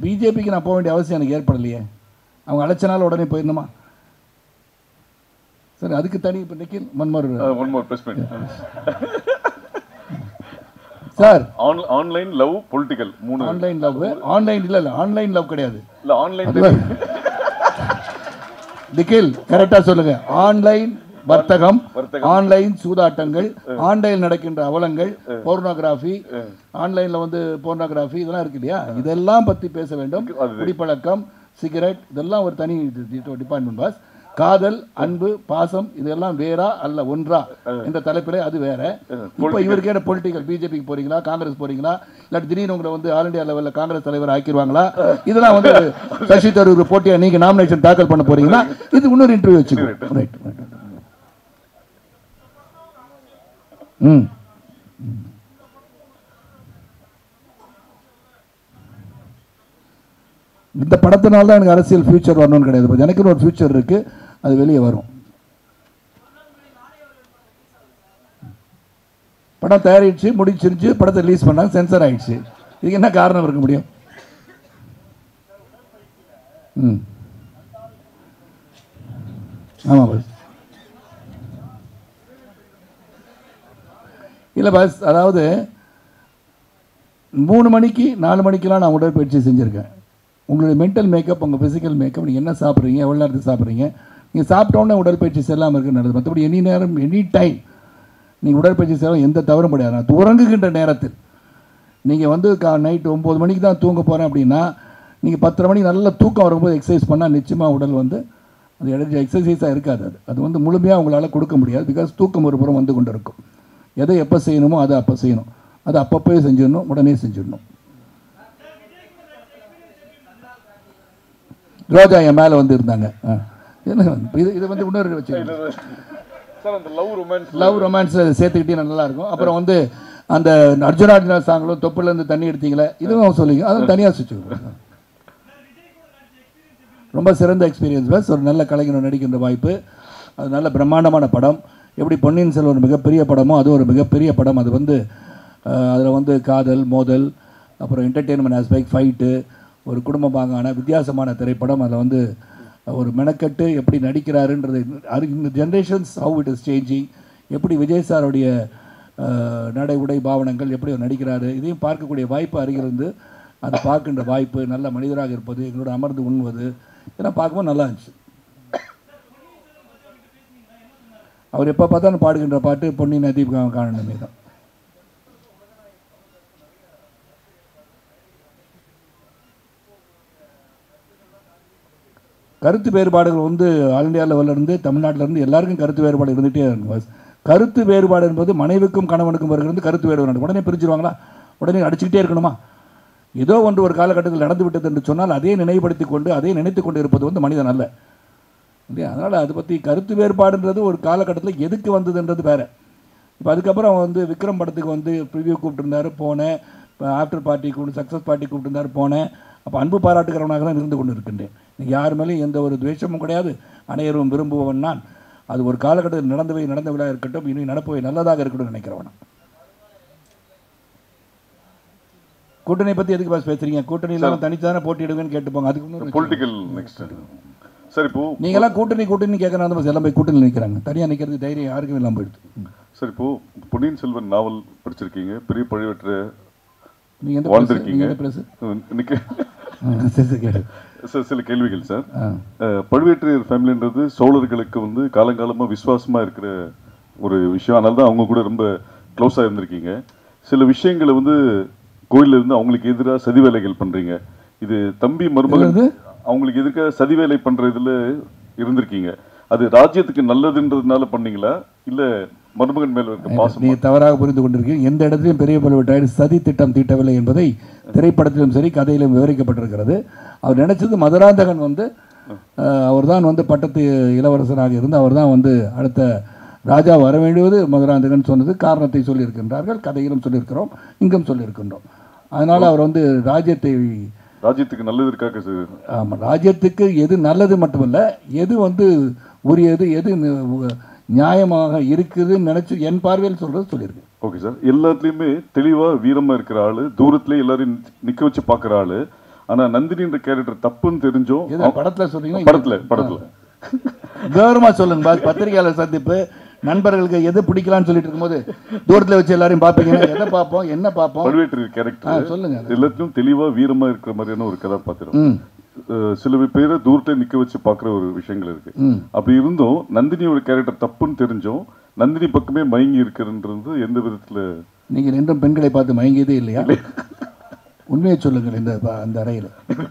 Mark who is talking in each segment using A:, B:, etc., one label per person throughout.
A: பிஜேபிக்கு நான் போக வேண்டிய அவசியம் எனக்கு ஏற்படலையே அவங்க அழைச்சனால உடனே போயிடணுமா சரி அதுக்கு தனி இப்போ நிக்கில் மன்மர்
B: one more press meet
A: sir
B: online love political மூணு
A: ஆன்லைன் லவ் ஆன்லைன் இல்லை இல்லை ஆன்லைன் லவ் கிடையாது
B: இல்ல ஆன்லைன்
A: நிக்கில் கரெக்டா சொல்லுங்க ஆன்லைன் வர்த்தகம்
B: வர்த்தகம்.
A: ஆன்லைன் சூதாட்டங்கள் ஆன்லைன் நடக்கின்ற அவலங்கள் போர்னோகிராஃபி ஆன்லைன்ல வந்து போர்னோகிராஃபி இதெல்லாம் இருக்கு இல்லையா இதெல்லாம் பத்தி பேச வேண்டும்
B: அது-
A: குடிப்பழக்கம் சிகரெட் இதெல்லாம் ஒரு தனி டிபார்ட்மெண்ட் பாஸ் காதல் அன்பு பாசம் இதெல்லாம் வேறா அல்ல ஒன்றா என்ற தலைப்பிலே அது வேற இப்போ இவருக்கு என்ன பொலிட்டிக்கல் பிஜேபிக்கு போறீங்களா காங்கிரஸ் போறீங்களா இல்லாட்டி திடீர்னு உங்களை வந்து ஆல் இந்தியா லெவலில் காங்கிரஸ் தலைவர் ஆக்கிடுவாங்களா இதெல்லாம் வந்து சசி தரூர் போட்டியா நீங்க நாமினேஷன் தாக்கல் பண்ண போறீங்களா இது இன்னொரு இன்டர்வியூ வச்சுக்கோ ரைட் ம் இந்த படத்தினால தான் எனக்கு அரசியல் ஃபியூச்சர் வரணும்னு கிடையாது but எனக்குன்னு ஒரு ஃபியூச்சர் இருக்கு அது வெளியே வரும் படம் தயாரிச்சு முடிச்சிருச்சு படத்தை ரிலீஸ் பண்ணாங்க சென்சர் ஆயிடுச்சு இதுக்கு என்ன காரணம் இருக்க முடியும் ம் ஆமாம் பஸ் இல்லை பஸ் அதாவது மூணு மணிக்கு நாலு மணிக்கெலாம் நான் உடற்பயிற்சி செஞ்சுருக்கேன் உங்களுடைய மென்டல் மேக்கப் உங்கள் ஃபிசிக்கல் மேக்கப் நீங்கள் என்ன சாப்பிட்றீங்க எவ்வளோ நேரத்துக்கு சாப்பிட்றீங்க நீங்கள் சாப்பிட்டோன்னே உடற்பயிற்சி செல்லாமல் இருக்கு நல்லது மற்றபடி எனி நேரம் எனி டைம் நீங்கள் உடற்பயிற்சி செய்யலாம் எந்த தவறும் கிடையாது நான் உறங்குகின்ற நேரத்தில் நீங்கள் வந்து கா நைட்டு ஒம்பது மணிக்கு தான் தூங்க போகிறேன் அப்படின்னா நீங்கள் பத்தரை மணிக்கு நல்ல தூக்கம் வரும்போது எக்ஸசைஸ் பண்ணால் நிச்சயமாக உடல் வந்து அது எனர்ஜி எக்ஸசைஸாக இருக்காது அது அது வந்து முழுமையாக உங்களால் கொடுக்க முடியாது பிகாஸ் தூக்கம் ஒரு புறம் வந்து கொண்டு இருக்கும் எதை எப்போ செய்யணுமோ அதை அப்போ செய்யணும் அதை அப்பப்போயே செஞ்சிடணும் உடனே செஞ்சிடணும் ரோஜா என் மேலே வந்து இருந்தாங்க ஆ. என்ன இது இது வந்து இன்னொரு வச்சு
B: சார் அந்த லவ் ரொமான்ஸ்
A: லவ் ரொமான்ஸில் சேர்த்துக்கிட்டே நல்லா இருக்கும் அப்புறம் வந்து அந்த அர்ஜுனாடினா சாங்களும் தொப்புலேருந்து தண்ணி எடுத்தீங்களே இதுவும் சொல்லிங்க அதுவும் தனியாக சுச்சு ரொம்ப சிறந்த எக்ஸ்பீரியன்ஸ் பஸ் ஒரு நல்ல கலைஞர் நடிக்கின்ற வாய்ப்பு அது நல்ல பிரம்மாண்டமான படம் எப்படி பொன்னியின் செல்வன் மிகப்பெரிய படமோ அது ஒரு மிகப்பெரிய படம் அது வந்து அதில் வந்து காதல் மோதல் அப்புறம் என்டர்டெயின்மெண்ட் ஆஸ்பெக்ட் ஃபைட்டு ஒரு குடும்பமாகான வித்தியாசமான திரைப்படம் அதில் வந்து ஒரு மெனக்கட்டு எப்படி நடிக்கிறாருன்றது அது இந்த generations how it is changing எப்படி விஜய் சாருடைய அஹ், நடை உடை பாவனங்கள் எப்படி அவர் நடிக்கிறாரு இதையும் பார்க்கக்கூடிய வாய்ப்பு அருகிலிருந்து அதை பார்க்கின்ற வாய்ப்பு நல்ல மனிதராக இருப்பது எங்களோட அமர்ந்து உண்ணுவது இதெல்லாம் பார்க்கும்போது நல்லா இருந்துச்சு அவர் எப்போ பார்த்தாலும் பாடுகின்ற பாட்டு பொன்னி நதி கா- காணணுமே தான் கருத்து வேறுபாடுகள் வந்து ஆல் இந்தியா லெவல்ல இருந்து தமிழ்நாட்டுல இருந்து எல்லாருக்கும் கருத்து வேறுபாடு இருந்துகிட்டே இருக்கும் பாஸ். கருத்து வேறுபாடு என்பது மனைவிக்கும் கணவனுக்கும் வருகிறது கருத்து வேறுபாடு உடனே பிரிஞ்சிருவாங்களா உடனே அடிச்சுக்கிட்டே இருக்கணுமா ஏதோ ஒன்று ஒரு காலகட்டத்தில் நடந்து விட்டது என்று சொன்னால் அதே நினைவுபடுத்தி கொண்டு அதே நினைத்து கொண்டு இருப்பது வந்து மனிதன் அல்ல இல்லையா அதனால் அதை பற்றி கருத்து வேறுபாடுன்றது ஒரு காலகட்டத்தில் எதுக்கு வந்ததுன்றது வேற இப்போ அதுக்கப்புறம் வந்து விக்ரம் படத்துக்கு வந்து ப்ரிவியூ கூப்பிட்டுருந்தாரு போனேன் இப்போ ஆஃப்டர் பார்ட்டி கூப்பிட்டு சக்ஸஸ் பார்ட்டி கூப்பிட்டுருந்தாரு போனேன் அப்போ அன்பு பாராட்டுகிறவனாக தான் இருந்து கொண்டு இருக்கின்றேன் இன்னைக்கு யார் மேலேயும் எந்த ஒரு துவேஷமும் கிடையாது அனைவரும் விரும்புபவன் நான் அது ஒரு காலகட்டத்தில் நடந்தவை நடந்தவையாக இருக்கட்டும் இனி நடப்பவை நல்லதாக இருக்கட்டும் நினைக்கிறவன் நான். கூட்டணி பற்றி எதுக்கு பாஸ் பேசுறீங்க கூட்டணி இல்லாமல் தனித்தானே போட்டியிடுவேன்னு கேட்டுப்போங்க அதுக்கு முன்னாடி
B: பொலிட்டிக்கல் நெக்ஸ்ட் சார் இப்போ
A: நீங்களாம் கூட்டணி கூட்டணி கேட்கறாங்க பஸ் எல்லாம் போய் கூட்டணி நிற்கிறாங்க தனியாக நிற்கிறது தைரியம் யாருக்கும் இல்லாமல் போயிடுது
B: சார் இப்போ பொன்னியின் செல்வன் நாவல் படிச்சிருக்கீங்க பெரிய பழுவேற்ற
A: நீங்கள் எந்த
B: வாழ்ந்திருக்கீங்க
A: நீங்கள் பிரஸ்
B: இன்னைக்கு
A: சரி சரி கேளு
B: சார் சில கேள்விகள் சார்
A: ஆ
B: அஹ், பழுவேற்றையர் ஃபேமிலின்றது சோழர்களுக்கு வந்து காலங்காலமாக விசுவாசமா இருக்கிற ஒரு விஷயம் அதனால தான் அவங்க கூட ரொம்ப க்ளோஸாக இருந்திருக்கீங்க சில விஷயங்களை வந்து கோயில்ல இருந்து அவங்களுக்கு எதிராக சதி வேலைகள் பண்றீங்க இது தம்பி மருமகன்
A: என்னது?
B: அவங்களுக்கு எதிர்க்க சதி வேலை பண்ற இதுல இருந்திருக்கீங்க அது ராஜ்யத்துக்கு நல்லதுன்றதுனால பண்ணீங்களா இல்ல மருமகன் மேல இருக்க பாசம்
A: நீங்க தவறாக புரிந்து கொண்டிருக்கீங்க எந்த இடத்திலும் பெரிய பழுவேட்டாயர் சதி திட்டம் தீட்டவில்லை என்பதை திரைப்படத்திலும் சரி கதையிலும் விவரிக்கப்பட்டிருக்கிறது அவர் நினைச்சது மதுராந்தகன் வந்து அவர் தான் வந்து பட்டத்து இளவரசராக இருந்து அவர் தான் வந்து அடுத்த ராஜா வர வேண்டியது மதுராந்தகன் சொன்னது காரணத்தை சொல்லியிருக்கின்றார்கள் கதையிலும் சொல்லியிருக்கிறோம் இங்கும் சொல்லியிருக்கின்றோம் அதனால அவர் வந்து ராஜ்யத்தை
B: ராஜ்யத்துக்கு நல்லதற்காக ச-
A: ஆமாம் ராஜ்யத்துக்கு எது நல்லது மட்டுமல்ல எது வந்து உரியது எது நி- நியாயமாக இருக்குதுன்னு நினைச்சு என் பார்வையில் சொல்றது சொல்லியிருக்கு
B: ஓகே சார் எல்லாத்துலயுமே தெளிவா வீரமா இருக்கிற ஆளு தூரத்திலே எல்லாரையும் நிக்க வச்சு பார்க்குற ஆளு ஆனா நந்தினின்ற கேரக்டர் தப்புன்னு தெரிஞ்சும்
A: எது படத்துல சொல்றீங்களா
B: படத்துல படத்துல
A: கௌரவமா சொல்லுங்க பாஸ் பத்திரிகையாளர் சந்திப்பு நண்பர்களுக்கு எது பிடிக்கலாம்னு சொல்லிட்டு இருக்கும்போது தூரத்துல வச்சு எல்லாரையும் பார்ப்பீங்கன்னா எதை பார்ப்போம் என்ன பார்ப்போம்
B: பழுவேட்டர்
A: ஆ,
B: கேரக்டர்
A: சொல்லுங்க
B: எல்லாத்தையும் தெளிவா வீரமா இருக்கிற மாதிரியான ஒரு கதாபாத்திரம்
A: ம்
B: அஹ் சில பேரை தூரத்துல நிக்க வச்சு பாக்குற ஒரு விஷயங்கள் இருக்கு
A: ம்
B: அப்படி இருந்தும் நந்தினியோட கேரக்டர் தப்புன்னு தெரிஞ்சும் நந்தினி பக்கமே மயங்கி இருக்கிறன்றது எந்த விதத்துல
A: நீங்கள் இன்றும் பெண்களை பார்த்து மயங்கியதே இல்லையா உண்மையை சொல்லுங்கள் இந்த ப- அந்த அறையில்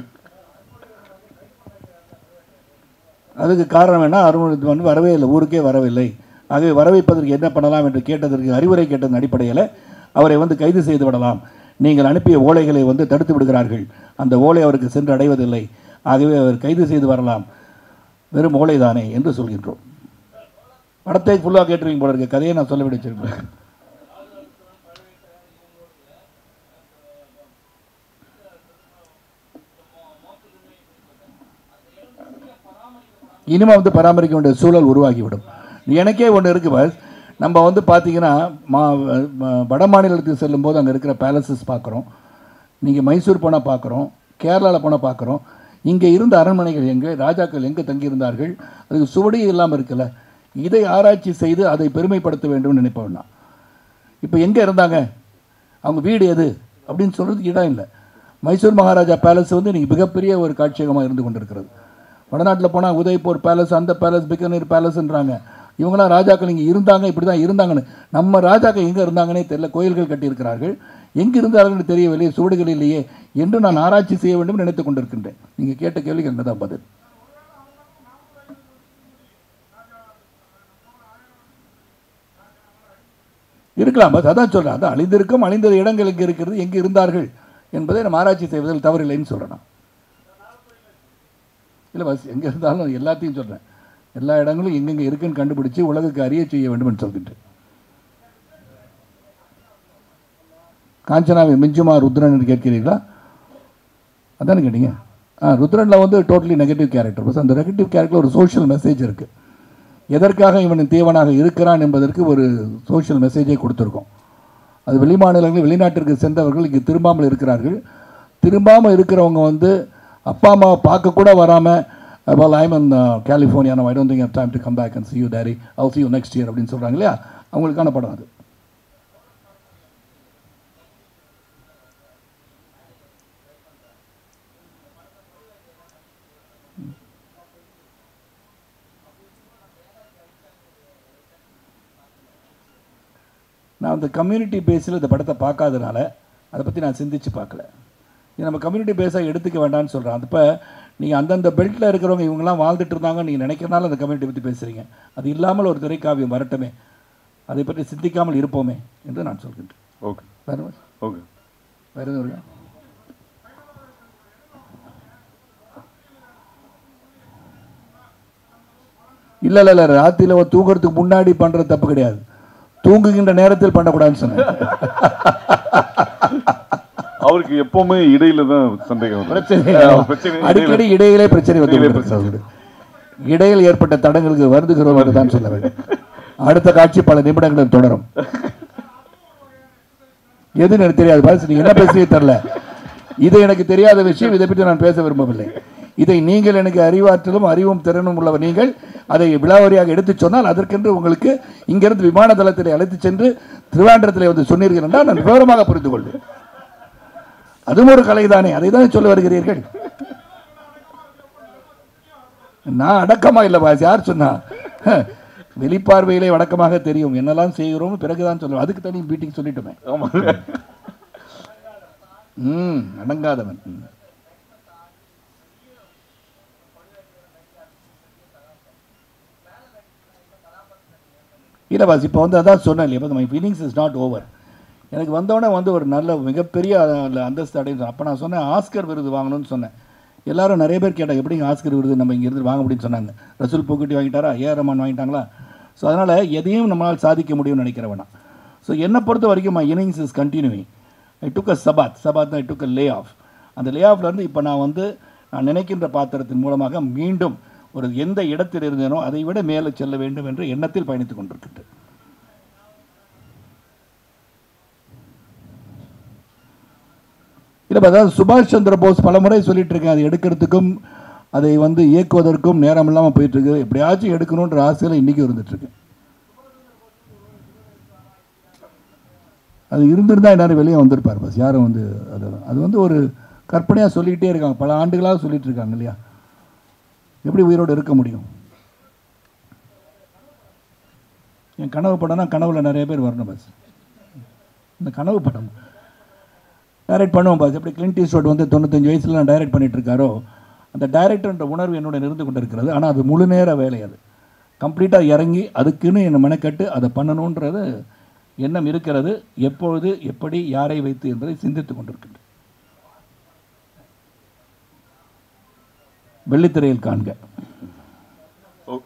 A: அதுக்கு காரணம் என்ன அருண் வரவே இல்லை ஊருக்கே வரவில்லை ஆகவே வரவைப்பதற்கு என்ன பண்ணலாம் என்று கேட்டதற்கு அறிவுரை கேட்டதன் அடிப்படையில் அவரை வந்து கைது செய்து விடலாம் நீங்கள் அனுப்பிய ஓலைகளை வந்து தடுத்து விடுகிறார்கள் அந்த ஓலை அவருக்கு சென்று அடைவதில்லை ஆகவே அவர் கைது செய்து வரலாம் வெறும் ஓலைதானே என்று சொல்கின்றோம் படத்தை ஃபுல்லாக கேட்டுருவீங்க போல இருக்க கதையை நான் சொல்ல விடுச்சிருப்பேன் இனிமே வந்து பராமரிக்க வேண்டிய சூழல் உருவாகிவிடும் எனக்கே ஒன்று இருக்கு பாஸ் நம்ம வந்து பார்த்தீங்கன்னா மா ம- வட மாநிலத்துக்கு செல்லும்போது அங்கே இருக்கிற பேலசஸ் பார்க்குறோம் நீங்கள் மைசூர் போனால் பார்க்குறோம் கேரளாவில் போனால் பார்க்குறோம் இங்கே இருந்த அரண்மனைகள் எங்கே ராஜாக்கள் எங்கே தங்கியிருந்தார்கள் அதுக்கு சுவடியே இல்லாமல் இருக்குல்ல இதை ஆராய்ச்சி செய்து அதை பெருமைப்படுத்த வேண்டும்னு நினைப்பவன் நான் இப்போ எங்கே இருந்தாங்க அவங்க வீடு எது அப்படின்னு சொல்கிறதுக்கு இடம் இல்லை மைசூர் மகாராஜா பேலஸ் வந்து இன்னைக்கு மிகப்பெரிய ஒரு காட்சியகமாக இருந்து கொண்டிருக்கிறது வடநாட்டில் போனால் உதய்பூர் பேலஸ் அந்த பேலஸ் பிக்கனீர் பேலஸ்ன்றாங்க இவங்களாம் ராஜாக்கள் இங்கே இருந்தாங்க இப்படி தான் இருந்தாங்கன்னு நம்ம ராஜாக்கள் எங்கே இருந்தாங்கன்னே தெரியல கோயில்கள் கட்டியிருக்கிறார்கள் எங்கே இருந்தார்கள் தெரியவில்லை சுவடுகள் இல்லையே என்று நான் ஆராய்ச்சி செய்ய வேண்டும் நினைத்து கொண்டிருக்கின்றேன் நீங்கள் கேட்ட கேள்விக்கு என்ன தான் பதில் இருக்கலாம் பஸ் அதான் சொல்கிறேன் அதான் அழிந்திருக்கும் அழிந்த இடங்கள் எங்கே இருக்கிறது எங்கே இருந்தார்கள் என்பதை நம்ம ஆராய்ச்சி செய்வதில் தவறில்லைன்னு சொல்கிறேன் இல்லை பஸ் எங்கே இருந்தாலும் எல்லாத்தையும் சொல்கிறேன் எல்லா இடங்களும் எங்கெங்கே இருக்குன்னு கண்டுபிடிச்சு உலகுக்கு அறிய செய்ய வேண்டும் என்று சொல்கின்றேன் காஞ்சனாவை மிஞ்சுமா ருத்ரன் என்று கேட்கிறீர்களா அதானே கேட்டீங்க ஆ ருத்ரனில் வந்து டோட்டலி நெகட்டிவ் கேரக்டர் பஸ் அந்த நெகட்டிவ் கேரக்டர் ஒரு சோஷியல் மெசேஜ் இருக்குது எதற்காக இவன் தீவனாக இருக்கிறான் என்பதற்கு ஒரு சோஷியல் மெசேஜை கொடுத்துருக்கோம் அது வெளிமாநிலங்கள் வெளிநாட்டிற்கு சென்றவர்கள் இங்கே திரும்பாமல் இருக்கிறார்கள் திரும்பாமல் இருக்கிறவங்க வந்து அப்பா அம்மாவை பார்க்க கூட வராமல் well I'm in California I don't think I have time to come back and see you daddy I'll see you next year அப்படின்னு சொல்கிறாங்க இல்லையா அவங்களுக்கான படம் அது நான் அந்த கம்யூனிட்டி பேஸில் இந்த படத்தை பார்க்காதனால அதை பற்றி நான் சிந்திச்சு பார்க்கல இது நம்ம கம்யூனிட்டி பேஸாக எடுத்துக்க வேண்டாம்னு சொல்கிறேன் அப்போ நீங்கள் அந்தந்த பெல்ட்டில் இருக்கிறவங்க இவங்கெல்லாம் வாழ்ந்துட்டு இருந்தாங்கன்னு நீங்கள் நினைக்கிறனால அந்த கம்யூனிட்டி பற்றி பேசுகிறீங்க அது இல்லாமல் ஒரு திரைக்காவியம் வரட்டுமே அதை பற்றி சிந்திக்காமல் இருப்போமே என்று நான் சொல்கின்றேன்
B: ஓகே
A: வேறு
B: ஓகே
A: வேறு எதுவும் இருக்கா இல்லை இல்லை இல்லை ராத்திரியில் தூங்குறதுக்கு முன்னாடி பண்ணுறது தப்பு கிடையாது தூங்குகின்ற நேரத்தில் பண்ணக்கூடாதுன்னு சொன்னேன்
B: அவருக்கு எப்பவுமே இடையில தான் சந்தேகம் வரும்.
A: பிரச்சனை
B: அஹ் பிரச்சனை
A: அடிக்கடி
B: இடையில-
A: இடையிலே பிரச்சனை வந்து
B: இடையிலே
A: கொண்டிருக்கிறது. இடையில் ஏற்பட்ட தடங்களுக்கு வருந்துகிறோம் என்று தான் சொல்ல வேண்டும் அடுத்த காட்சி பல நிமிடங்களில் தொடரும் எது எனக்கு தெரியாது பாஸ் நீங்க என்ன பேசுறீங்க தெரியல இது எனக்கு தெரியாத விஷயம் இதை பற்றி நான் பேச விரும்பவில்லை இதை நீங்கள் எனக்கு அறிவாற்றலும் அறிவும் திறனும் உள்ளவர் நீங்கள் அதை விழாவரியாக எடுத்துச் சொன்னால் அதற்கென்று உங்களுக்கு இங்கிருந்து விமான தளத்திலே அழைத்துச் சென்று திருவாண்டரத்திலே வந்து சொன்னீர்கள் என்றால் நான் விவரமாக புரிந்து கொள்வேன் அதுவும் ஒரு கலைதானே அதை தானே சொல்ல வருகிறீர்கள் நான் அடக்கமா இல்லை பாஸ் யார் சொன்னா ஹ, வெளிப்பார்வையிலே வடக்கமாக தெரியும் என்னெல்லாம் செய்கிறோம் பிறகுதான் சொல்லுவோம் அதுக்கு தனி மீட்டிங் சொல்லிட்டோமே
B: ஆமா
A: ம் அடங்காதவன் ம். இல்லை பாஸ் இப்போ வந்து அதான் சொன்னேன் இல்லையா my feelings is not over எனக்கு வந்தோடனே வந்து ஒரு நல்ல மிகப்பெரிய அஹ், அந்தஸ்து அடைந்து அப்போ நான் சொன்னேன் ஆஸ்கர் விருது வாங்கணும்னு சொன்னேன் எல்லாரும் நிறைய பேர் கேட்டாங்க எப்படிங்க ஆஸ்கர் விருது நம்ம இங்கேருந்து வாங்க முடியும்னு சொன்னாங்க ரசூல் பூக்குட்டி வாங்கிட்டாரா ஏஆர் ரஹ்மான் வாங்கிட்டாங்களா ஸோ அதனால் எதையும் நம்மளால் சாதிக்க முடியும்னு நினைக்கிறவனா ஸோ என்னை பொறுத்த வரைக்கும் my innings is continuing I took a sabbath sabbath I took a lay off அந்த லே ஆஃப்லேருந்து இப்போ நான் வந்து நான் நினைக்கின்ற பாத்திரத்தின் மூலமாக மீண்டும் ஒரு எந்த இடத்தில் இருந்தேனோ அதை விட மேலே செல்ல வேண்டும் என்ற எண்ணத்தில் பயணித்துக் கொண்டிருக்கின்றேன் இல்லை இல்லை அதாவது சுபாஷ் சந்திர போஸ் பல முறை சொல்லிட்டு இருக்கேன் அதை எடுக்கிறதுக்கும் அதை வந்து இயக்குவதற்கும் நேரம் இல்லாமல் போயிட்டு இருக்கு எப்படியாச்சும் எடுக்கணுன்ற ஆசையில் இன்றைக்கும் இருந்துட்டு இருக்கு அது இருந்திருந்தா எல்லாரும் வெளியே வந்திருப்பார் பஸ் யாரும் வந்து அது அது வந்து ஒரு கற்பனையாக சொல்லிக்கிட்டே இருக்காங்க பல ஆண்டுகளாக சொல்லிட்டு இருக்காங்க இல்லையா எப்படி உயிரோடு இருக்க முடியும் என் கனவு படம்னா கனவுல நிறைய பேர் வரணும் பஸ் இந்த கனவு படம் டைரக்ட் பண்ணுவோம் பாஸ் எப்படி கிளின்ட் ஈஸ்வர்ட் வந்து தொண்ணூத்தஞ்சு வயசுல நான் டைரக்ட் பண்ணிட்டு இருக்காரோ அந்த டைரக்டர்ன்ற உணர்வு என்னோட இருந்து கொண்டு இருக்கிறது ஆனால் அது முழு நேர வேலை அது கம்ப்ளீட்டாக இறங்கி அதுக்குன்னு என்னை மெனக்கட்டு அதை பண்ணணுன்றது எண்ணம் இருக்கிறது எப்பொழுது எப்படி யாரை வைத்து என்பதை சிந்தித்துக் கொண்டிருக்கின்றேன் வெள்ளித்திரையில் காண்க
B: ஓ,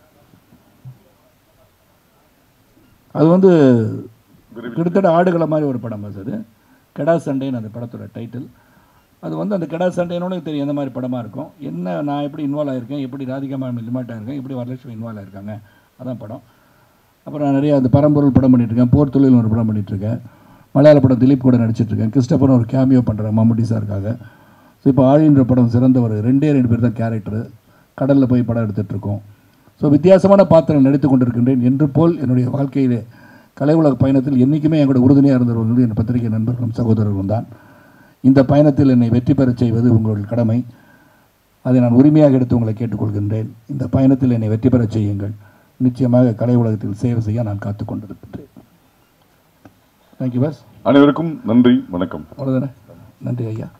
A: அது வந்து
B: விரைவில்
A: கிட்டத்தட்ட ஆடுகளை மாதிரி ஒரு படம் அது கெடா சண்டைன்னு அந்த படத்தோட டைட்டில் அது வந்து அந்த கெடா சண்டைனோட தெரியும் எந்த மாதிரி படமாக இருக்கும் என்ன நான் எப்படி இன்வால்வ் ஆயிருக்கேன் எப்படி ராதிகா மேம் லிமாட்டாக இருக்கேன் எப்படி வரலட்சுமி இன்வால்வ் ஆயிருக்காங்க அதான் படம் அப்புறம் நான் நிறைய அந்த பரம்பொருள் படம் பண்ணிட்டு இருக்கேன் போர் தொழில் ஒரு படம் பண்ணிட்டு இருக்கேன் மலையாள படம் திலீப் கூட நடிச்சிட்டு இருக்கேன் கிறிஸ்டபர் ஒரு கேமியோ பண்ணுறேன் மம்முட்டி சாருக்காக ஸோ இப்போ ஆழின்ற படம் சிறந்த ஒரு ரெண்டே ரெண்டு பேர் தான் கேரக்டர் கடலில் போய் படம் எடுத்துட்டு இருக்கோம் ஸோ வித்தியாசமான பாத்திரம் நடித்து கொண்டிருக்கின்றேன் என்று போல் என்னுடைய வாழ்க்கையிலே கலை உலக பயணத்தில் என்றைக்குமே என் கூட உறுதுணையாக இருந்தவர்கள் என் பத்திரிகை நண்பர்களும் சகோதரர்களும் தான் இந்த பயணத்தில் என்னை வெற்றி பெறச் செய்வது உங்கள் கடமை அதை நான் உரிமையாக எடுத்து உங்களை கேட்டுக்கொள்கின்றேன் இந்த பயணத்தில் என்னை வெற்றி பெறச் செய்யுங்கள் நிச்சயமாக கலை உலகத்தில் சேவை செய்ய நான் காத்து கொண்டிருக்கின்றேன் தேங்க்யூ பஸ்
B: அனைவருக்கும் நன்றி வணக்கம்
A: அவ்வளோதானே நன்றி ஐயா